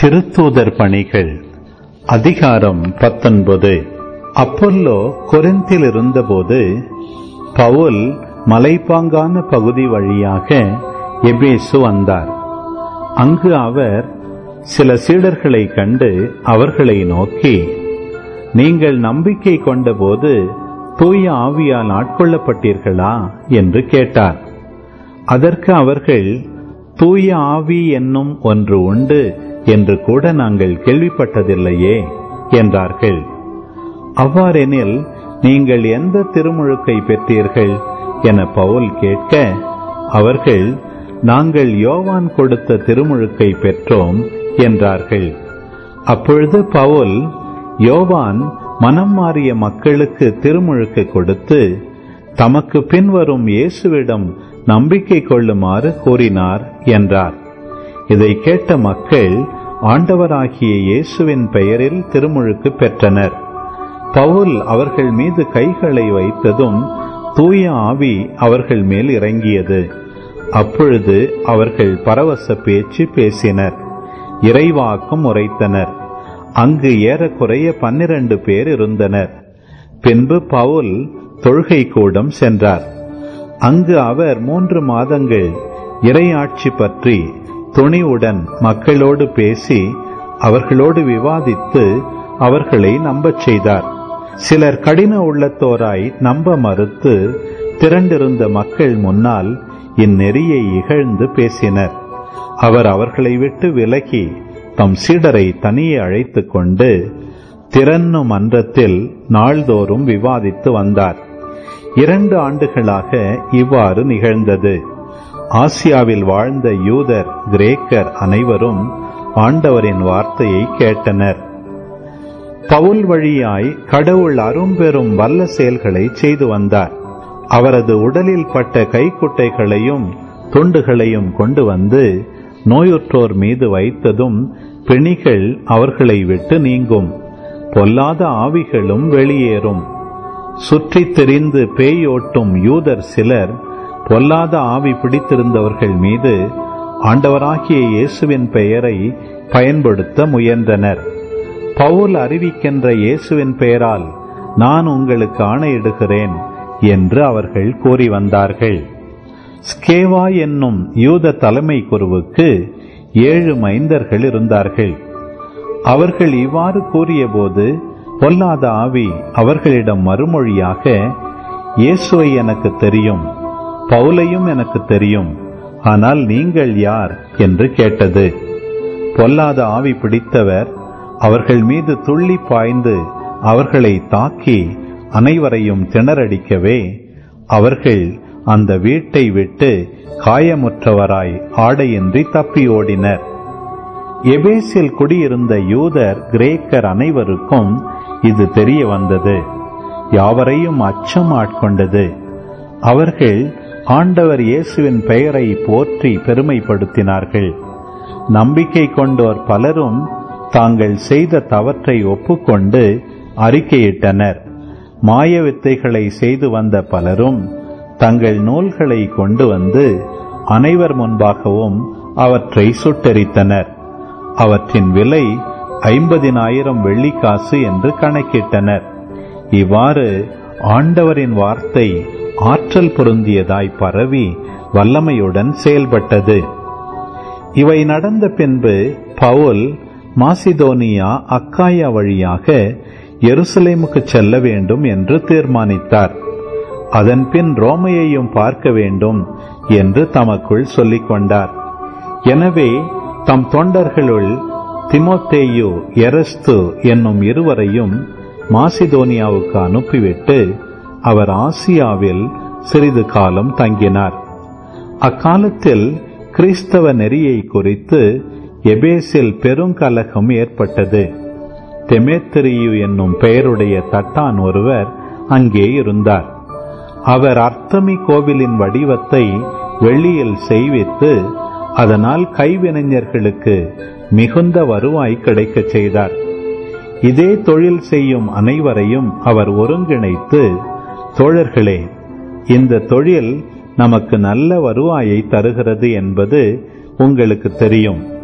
திருத்தூதர் பணிகள் அதிகாரம் பத்தொன்பது அப்பொல்லோ கொரிந்தில் இருந்தபோது பவுல் மலைப்பாங்கான பகுதி வழியாக எபேசு வந்தார் அங்கு அவர் சில சீடர்களை கண்டு அவர்களை நோக்கி நீங்கள் நம்பிக்கை கொண்டபோது தூய ஆவியால் ஆட்கொள்ளப்பட்டீர்களா என்று கேட்டார் அதற்கு அவர்கள் தூய ஆவி என்னும் ஒன்று உண்டு என்று கூட நாங்கள் கேள்விப்பட்டதில்லையே என்றார்கள் அவ்வாறெனில் நீங்கள் எந்த திருமுழுக்கை பெற்றீர்கள் என பவுல் கேட்க அவர்கள் நாங்கள் யோவான் கொடுத்த திருமுழுக்கை பெற்றோம் என்றார்கள் அப்பொழுது பவுல் யோவான் மனம் மாறிய மக்களுக்கு திருமுழுக்கு கொடுத்து தமக்கு பின்வரும் இயேசுவிடம் நம்பிக்கை கொள்ளுமாறு கூறினார் என்றார் இதை கேட்ட மக்கள் ஆண்டவராகிய இயேசுவின் பெயரில் திருமுழுக்கு பெற்றனர் பவுல் அவர்கள் மீது கைகளை வைத்ததும் தூய ஆவி அவர்கள் மேல் இறங்கியது அப்பொழுது அவர்கள் பரவச பேச்சு பேசினர் இறைவாக்கும் உரைத்தனர் அங்கு ஏறக்குறைய பன்னிரண்டு பேர் இருந்தனர் பின்பு பவுல் தொழுகை கூடம் சென்றார் அங்கு அவர் மூன்று மாதங்கள் இறையாட்சி பற்றி துணிவுடன் மக்களோடு பேசி அவர்களோடு விவாதித்து அவர்களை நம்பச் செய்தார் சிலர் கடின உள்ளத்தோராய் நம்ப மறுத்து திரண்டிருந்த மக்கள் முன்னால் இந்நெறியை இகழ்ந்து பேசினர் அவர் அவர்களை விட்டு விலகி தம் சீடரை தனியே அழைத்துக் கொண்டு திறன்னு மன்றத்தில் நாள்தோறும் விவாதித்து வந்தார் இரண்டு ஆண்டுகளாக இவ்வாறு நிகழ்ந்தது ஆசியாவில் வாழ்ந்த யூதர் கிரேக்கர் அனைவரும் ஆண்டவரின் வார்த்தையை கேட்டனர் பவுல் வழியாய் கடவுள் அரும்பெரும் வல்ல செயல்களை செய்து வந்தார் அவரது உடலில் பட்ட கைக்குட்டைகளையும் துண்டுகளையும் கொண்டு வந்து நோயுற்றோர் மீது வைத்ததும் பிணிகள் அவர்களை விட்டு நீங்கும் பொல்லாத ஆவிகளும் வெளியேறும் சுற்றித் திரிந்து பேயோட்டும் யூதர் சிலர் பொல்லாத ஆவி பிடித்திருந்தவர்கள் மீது ஆண்டவராகிய இயேசுவின் பெயரை பயன்படுத்த முயன்றனர் பவுல் அறிவிக்கின்ற இயேசுவின் பெயரால் நான் உங்களுக்கு ஆணையிடுகிறேன் என்று அவர்கள் கூறி வந்தார்கள் ஸ்கேவா என்னும் யூத தலைமை குருவுக்கு ஏழு மைந்தர்கள் இருந்தார்கள் அவர்கள் இவ்வாறு கூறியபோது பொல்லாத ஆவி அவர்களிடம் மறுமொழியாக இயேசுவை எனக்கு தெரியும் பவுலையும் எனக்கு தெரியும் ஆனால் நீங்கள் யார் என்று கேட்டது பொல்லாத ஆவி பிடித்தவர் அவர்கள் மீது துள்ளி பாய்ந்து அவர்களை தாக்கி அனைவரையும் திணறடிக்கவே அவர்கள் அந்த வீட்டை விட்டு காயமுற்றவராய் ஆடையின்றி தப்பி ஓடினர் எபேசில் குடியிருந்த யூதர் கிரேக்கர் அனைவருக்கும் இது தெரிய வந்தது யாவரையும் அச்சம் ஆட்கொண்டது அவர்கள் ஆண்டவர் இயேசுவின் பெயரை போற்றி பெருமைப்படுத்தினார்கள் நம்பிக்கை கொண்டோர் பலரும் தாங்கள் செய்த தவற்றை ஒப்புக்கொண்டு அறிக்கையிட்டனர் மாய வித்தைகளை செய்து வந்த பலரும் தங்கள் நூல்களை கொண்டு வந்து அனைவர் முன்பாகவும் அவற்றை சுட்டெரித்தனர் அவற்றின் விலை ஐம்பதினாயிரம் வெள்ளிக்காசு என்று கணக்கிட்டனர் இவ்வாறு ஆண்டவரின் வார்த்தை ஆற்றல் பொருந்தியதாய் பரவி வல்லமையுடன் செயல்பட்டது இவை நடந்த பின்பு பவுல் மாசிதோனியா அக்காயா வழியாக எருசலேமுக்கு செல்ல வேண்டும் என்று தீர்மானித்தார் அதன்பின் ரோமையையும் பார்க்க வேண்டும் என்று தமக்குள் சொல்லிக் கொண்டார் எனவே தம் தொண்டர்களுள் திமோத்தேயு எரஸ்து என்னும் இருவரையும் மாசிதோனியாவுக்கு அனுப்பிவிட்டு அவர் ஆசியாவில் சிறிது காலம் தங்கினார் அக்காலத்தில் கிறிஸ்தவ நெறியை குறித்து எபேசில் பெருங்கலகம் ஏற்பட்டது தெமேத்திரியு என்னும் பெயருடைய தட்டான் ஒருவர் அங்கே இருந்தார் அவர் அர்த்தமி கோவிலின் வடிவத்தை வெள்ளியில் செய்வித்து அதனால் கைவினைஞர்களுக்கு மிகுந்த வருவாய் கிடைக்கச் செய்தார் இதே தொழில் செய்யும் அனைவரையும் அவர் ஒருங்கிணைத்து தோழர்களே இந்த தொழில் நமக்கு நல்ல வருவாயை தருகிறது என்பது உங்களுக்கு தெரியும்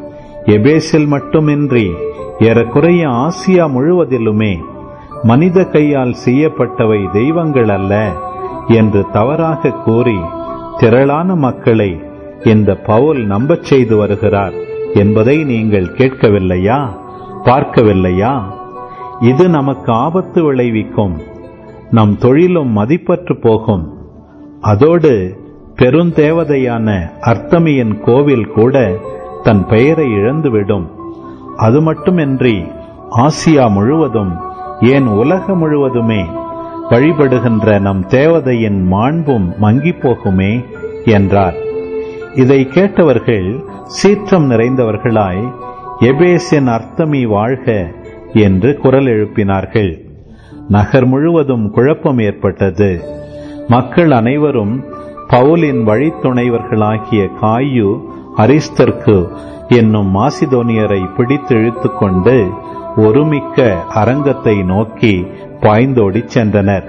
எபேசில் மட்டுமின்றி ஏறக்குறைய ஆசியா முழுவதிலுமே மனித கையால் செய்யப்பட்டவை தெய்வங்கள் அல்ல என்று தவறாக கூறி திரளான மக்களை இந்த பவுல் நம்பச் செய்து வருகிறார் என்பதை நீங்கள் கேட்கவில்லையா பார்க்கவில்லையா இது நமக்கு ஆபத்து விளைவிக்கும் நம் தொழிலும் மதிப்பற்று போகும் அதோடு பெருந்தேவதையான அர்த்தமியின் கோவில் கூட தன் பெயரை இழந்துவிடும் அது மட்டுமின்றி ஆசியா முழுவதும் ஏன் உலகம் முழுவதுமே வழிபடுகின்ற நம் தேவதையின் மாண்பும் மங்கிப் போகுமே என்றார் இதை கேட்டவர்கள் சீற்றம் நிறைந்தவர்களாய் எபேசின் அர்த்தமி வாழ்க என்று குரல் எழுப்பினார்கள் நகர் முழுவதும் குழப்பம் ஏற்பட்டது மக்கள் அனைவரும் பவுலின் வழித்துணைவர்களாகிய காயு அரிஸ்தர்க்கு என்னும் மாசிதோனியரை பிடித்து இழுத்துக் கொண்டு ஒருமிக்க அரங்கத்தை நோக்கி பாய்ந்தோடிச் சென்றனர்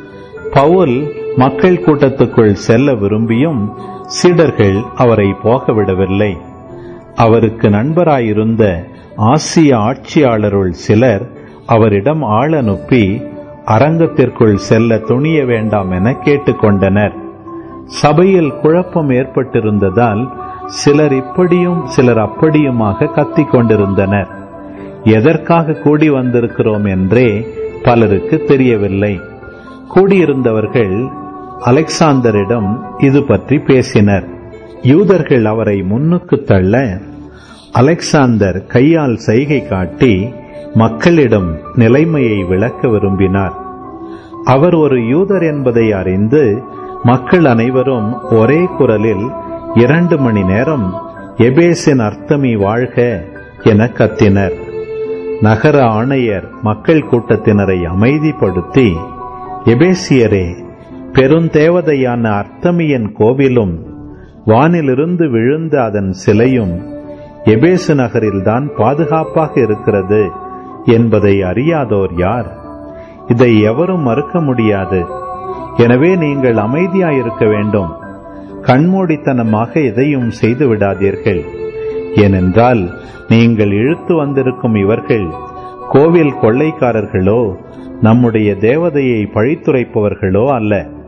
பவுல் மக்கள் கூட்டத்துக்குள் செல்ல விரும்பியும் சீடர்கள் அவரை போகவிடவில்லை அவருக்கு நண்பராயிருந்த ஆசிய ஆட்சியாளருள் சிலர் அவரிடம் ஆள் அனுப்பி அரங்கத்திற்குள் செல்ல துணிய வேண்டாம் என கேட்டுக்கொண்டனர் சபையில் குழப்பம் ஏற்பட்டிருந்ததால் சிலர் இப்படியும் சிலர் அப்படியுமாக கத்திக் கொண்டிருந்தனர் எதற்காக கூடி வந்திருக்கிறோம் என்றே பலருக்கு தெரியவில்லை கூடியிருந்தவர்கள் அலெக்சாந்தரிடம் இது பற்றி பேசினர் யூதர்கள் அவரை முன்னுக்கு தள்ள அலெக்சாந்தர் கையால் சைகை காட்டி மக்களிடம் நிலைமையை விளக்க விரும்பினார் அவர் ஒரு யூதர் என்பதை அறிந்து மக்கள் அனைவரும் ஒரே குரலில் இரண்டு மணி நேரம் எபேசின் அர்த்தமி வாழ்க என கத்தினர் நகர ஆணையர் மக்கள் கூட்டத்தினரை அமைதிப்படுத்தி எபேசியரே பெருந்தேவதையான அர்த்தமியின் கோவிலும் வானிலிருந்து விழுந்த அதன் சிலையும் எபேசு நகரில்தான் பாதுகாப்பாக இருக்கிறது என்பதை அறியாதோர் யார் இதை எவரும் மறுக்க முடியாது எனவே நீங்கள் அமைதியாயிருக்க வேண்டும் கண்மூடித்தனமாக எதையும் செய்து விடாதீர்கள் ஏனென்றால் நீங்கள் இழுத்து வந்திருக்கும் இவர்கள் கோவில் கொள்ளைக்காரர்களோ நம்முடைய தேவதையை பழித்துரைப்பவர்களோ அல்ல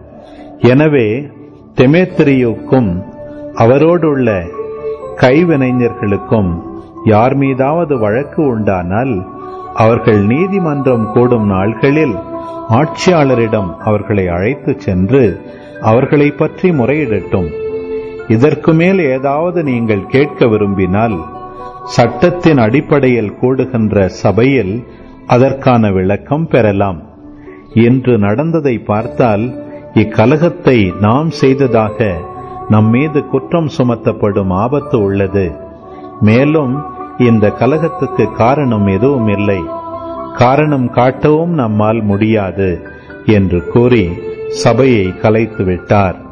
எனவே தெமேத்திரியுக்கும் அவரோடுள்ள கைவினைஞர்களுக்கும் யார் மீதாவது வழக்கு உண்டானால் அவர்கள் நீதிமன்றம் கூடும் நாள்களில் ஆட்சியாளரிடம் அவர்களை அழைத்துச் சென்று அவர்களை பற்றி முறையிடட்டும் இதற்கு மேல் ஏதாவது நீங்கள் கேட்க விரும்பினால் சட்டத்தின் அடிப்படையில் கூடுகின்ற சபையில் அதற்கான விளக்கம் பெறலாம் என்று நடந்ததை பார்த்தால் இக்கலகத்தை நாம் செய்ததாக நம் மீது குற்றம் சுமத்தப்படும் ஆபத்து உள்ளது மேலும் இந்த கலகத்துக்கு காரணம் எதுவும் இல்லை காரணம் காட்டவும் நம்மால் முடியாது என்று கூறி சபையை கலைத்து விட்டார்